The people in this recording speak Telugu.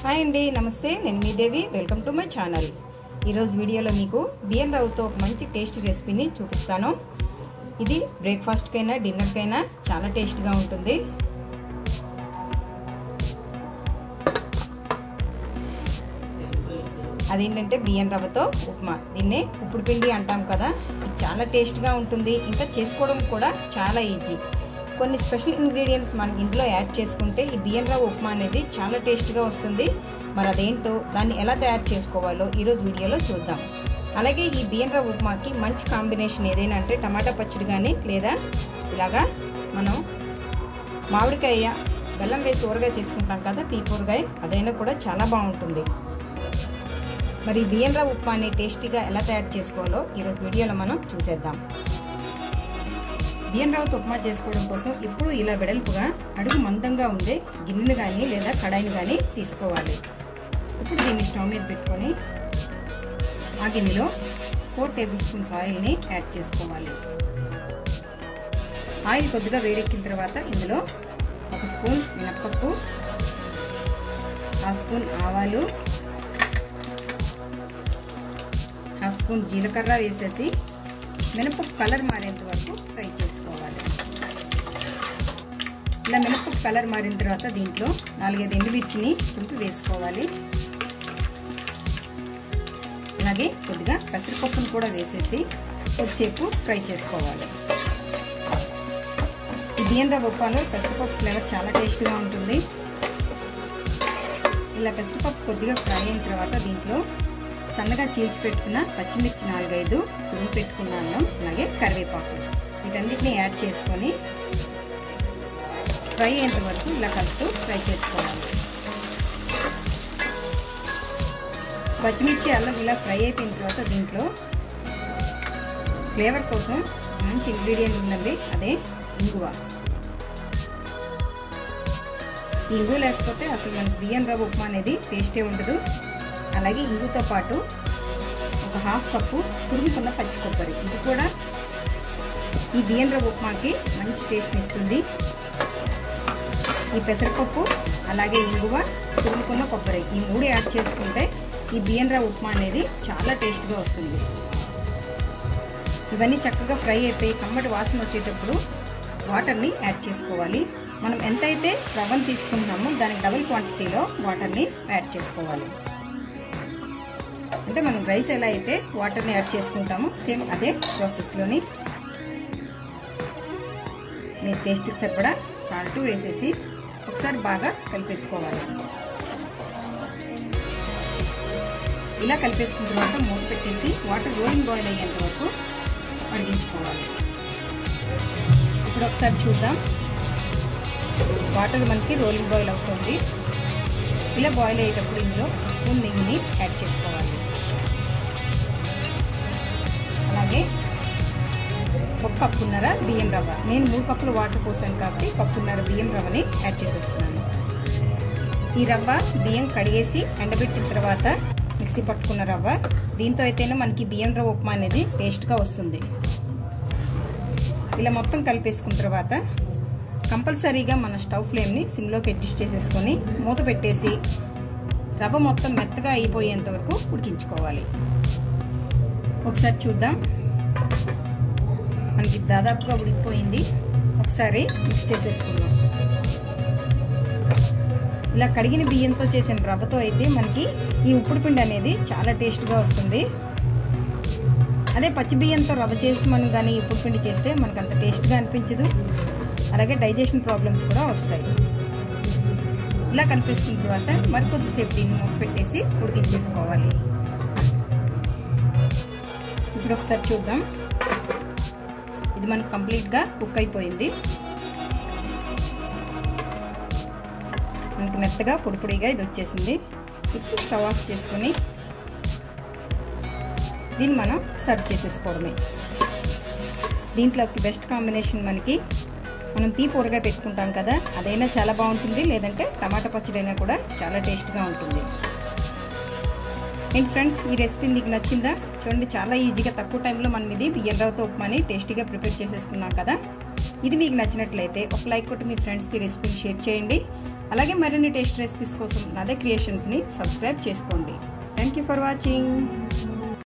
హాయ్ అండి నమస్తే నేను మీ Devi welcome to my channel ఈరోజు వీడియోలో మీకు బియ్యం రవ్వతో ఒక మంచి టేస్ట్ రెసిపీని చూపిస్తాను ఇది బ్రేక్ఫాస్ట్కైనా డిన్నర్కైనా చాలా టేస్ట్గా ఉంటుంది అదేంటంటే బియ్యం రవ్వతో ఉప్మా దీన్నే ఉప్పుడు పిండి అంటాం కదా ఇది చాలా టేస్ట్గా ఉంటుంది ఇంకా చేసుకోవడం కూడా చాలా ఈజీ కొన్ని స్పెషల్ ఇంగ్రీడియంట్స్ మనం ఇంట్లో యాడ్ చేసుకుంటే ఈ బియ్యం రవ్వ ఉప్మా అనేది చాలా టేస్ట్గా వస్తుంది మరి అదేంటో దాన్ని ఎలా తయారు చేసుకోవాలో ఈరోజు వీడియోలో చూద్దాం అలాగే ఈ బియ్యం రవ్వ ఉప్మాకి మంచి కాంబినేషన్ ఏదైనా అంటే టమాటా పచ్చడి కానీ లేదా ఇలాగా మనం మామిడికాయ బెల్లం వేసి ఊరగాయ చేసుకుంటాం కదా తీపూరగాయ అదైనా కూడా చాలా బాగుంటుంది మరి బియ్యం రవ్వ ఉప్మాని టేస్టీగా ఎలా తయారు చేసుకోవాలో ఈరోజు వీడియోలో మనం చూసేద్దాం బియ్యం రవ్వతో ఉప్మా చేసుకోవడం కోసం ఇప్పుడు ఇలా వెడల్పుగా అడుగు మందంగా ఉండే గిన్నెను కానీ లేదా కడాయిని కానీ తీసుకోవాలి ఇప్పుడు దీన్ని స్టవ్ మీద పెట్టుకొని ఆ గిన్నెలో ఫోర్ టేబుల్ స్పూన్స్ ఆయిల్ని యాడ్ చేసుకోవాలి ఆయిల్ కొద్దిగా వేడెక్కిన తర్వాత ఇందులో ఒక స్పూన్ మినప్పప్పు హాఫ్ స్పూన్ ఆవాలు హాఫ్ స్పూన్ జీలకర్ర వేసేసి మినపప్పు కలర్ మారేంత వరకు ఫ్రై చేసుకోవాలి ఇలా మినపప్పు కలర్ మారిన తర్వాత దీంట్లో నాలుగైదు ఎండుమిర్చిని తుంపి వేసుకోవాలి అలాగే కొద్దిగా పెసరపప్పును కూడా వేసేసి కొద్దిసేపు ఫ్రై చేసుకోవాలి ఈ బియ్యం రవ్వ ఉప్పాలో పెసరపప్పు ఫ్లేవర్ చాలా టేస్ట్గా ఉంటుంది ఇలా పెసరపప్పు కొద్దిగా ఫ్రై అయిన తర్వాత దీంట్లో సన్నగా చీల్చి పెట్టుకున్న పచ్చిమిర్చి నాలుగైదు తురుము పెట్టుకున్నాను అలాగే కరివేపాకు వీటన్నిటిని యాడ్ చేసుకొని ఫ్రై అయ్యేంత వరకు ఇలా కలుపుతూ ఫ్రై చేసుకోవాలి పచ్చిమిర్చి అల్లం ఇలా ఫ్రై అయిపోయిన తర్వాత దీంట్లో ఫ్లేవర్ కోసం మంచి ఇంగ్రీడియంట్ ఉందండి అదే ఇంగువ ఇంగు లేకపోతే అసలు మనకి బియ్యం రవ్వ ఉప్మా అనేది టేస్టే ఉండదు అలాగే ఇంగుతో పాటు ఒక హాఫ్ కప్పు తురుముకున్న పచ్చి కొబ్బరి ఇది కూడా ఈ బియ్యం రవ్వ ఉప్మాకి మంచి టేస్ట్ని ఇస్తుంది ఈ పెసరపప్పు అలాగే ఇంగువ తురుముకున్న కొబ్బరి ఈ మూడు యాడ్ చేసుకుంటే ఈ బియ్యం రవ్వ ఉప్మా అనేది చాలా టేస్ట్గా వస్తుంది ఇవన్నీ చక్కగా ఫ్రై అయిపోయి కమ్మటి వాసన వచ్చేటప్పుడు వాటర్ని యాడ్ చేసుకోవాలి మనం ఎంతైతే రవ్వను తీసుకుంటామో దానికి డబుల్ క్వాంటిటీలో వాటర్ని యాడ్ చేసుకోవాలి అంటే మనం రైస్ ఎలా అయితే వాటర్ని యాడ్ చేసుకుంటామో సేమ్ అదే ప్రాసెస్లోని మీరు టేస్ట్కి సరిపడా సాల్ట్ వేసేసి ఒకసారి బాగా కలిపేసుకోవాలి ఇలా కలిపేసుకున్న తర్వాత మూత పెట్టేసి వాటర్ రోలింగ్ బాయిల్ అయ్యేంత వరకు మరిగించుకోవాలి ఇప్పుడు ఒకసారి చూద్దాం వాటర్ మనకి రోలింగ్ బాయిల్ అవుతుంది ఇలా బాయిల్ అయ్యేటప్పుడు ఇందులో స్పూన్ నెయ్యిని యాడ్ చేసుకోవాలి అలాగే ఒక కప్పున్నర బియ్యం రవ్వ నేను మూడు కప్పులు వాటర్ పోసాను కాబట్టి కప్పున్నర బియ్యం రవ్వని యాడ్ చేసేస్తున్నాను ఈ రవ్వ బియ్యం కడిగేసి ఎండబెట్టిన తర్వాత మిక్సీ పట్టుకున్న రవ్వ దీంతో అయితేనే మనకి బియ్యం రవ్వ ఉప్మా అనేది టేస్ట్గా వస్తుంది ఇలా మొత్తం కలిపేసుకున్న తర్వాత కంపల్సరీగా మన స్టవ్ ఫ్లేమ్ని సిమ్లోకి అడ్జస్ట్ చేసేసుకొని మూత పెట్టేసి రవ్వ మొత్తం మెత్తగా అయిపోయేంత వరకు ఉడికించుకోవాలి ఒకసారి చూద్దాం మనకి దాదాపుగా ఉడికిపోయింది ఒకసారి మిక్స్ చేసేసుకుందాం ఇలా కడిగిన బియ్యంతో చేసిన రవ్వతో అయితే మనకి ఈ ఉప్పుడు పిండి అనేది చాలా టేస్ట్గా వస్తుంది అదే పచ్చి బియ్యంతో రవ్వ చేసి మనం కానీ ఉప్పుడు పిండి చేస్తే మనకు అంత టేస్ట్గా అనిపించదు అలాగే డైజెషన్ ప్రాబ్లమ్స్ కూడా వస్తాయి ఇలా కలిపేసుకున్న తర్వాత మరికొద్దిసేపు దీన్ని మూత పెట్టేసి ఉడికించేసుకోవాలి ఇప్పుడు ఒకసారి చూద్దాం ఇది మనకు కంప్లీట్గా కుక్ అయిపోయింది మనకు మెత్తగా పొడి పొడిగా ఇది వచ్చేసింది ఇప్పుడు స్టవ్ ఆఫ్ చేసుకొని దీన్ని మనం సర్వ్ చేసేసుకోవడమే దీంట్లోకి బెస్ట్ కాంబినేషన్ మనకి మనం తీపి ఊరగా పెట్టుకుంటాం కదా అదైనా చాలా బాగుంటుంది లేదంటే టమాటా పచ్చడైనా కూడా చాలా టేస్ట్గా ఉంటుంది ఏంటి ఫ్రెండ్స్ ఈ రెసిపీ మీకు నచ్చిందా చూడండి చాలా ఈజీగా తక్కువ టైంలో మనం ఇది బియ్యం రవ్వతో ఉప్మాని టేస్టీగా ప్రిపేర్ చేసేసుకున్నాం కదా ఇది మీకు నచ్చినట్లయితే ఒక లైక్ కొట్టి మీ ఫ్రెండ్స్కి రెసిపీని షేర్ చేయండి అలాగే మరిన్ని టేస్ట్ రెసిపీస్ కోసం నాదే క్రియేషన్స్ని సబ్స్క్రైబ్ చేసుకోండి థ్యాంక్ యూ ఫర్ వాచింగ్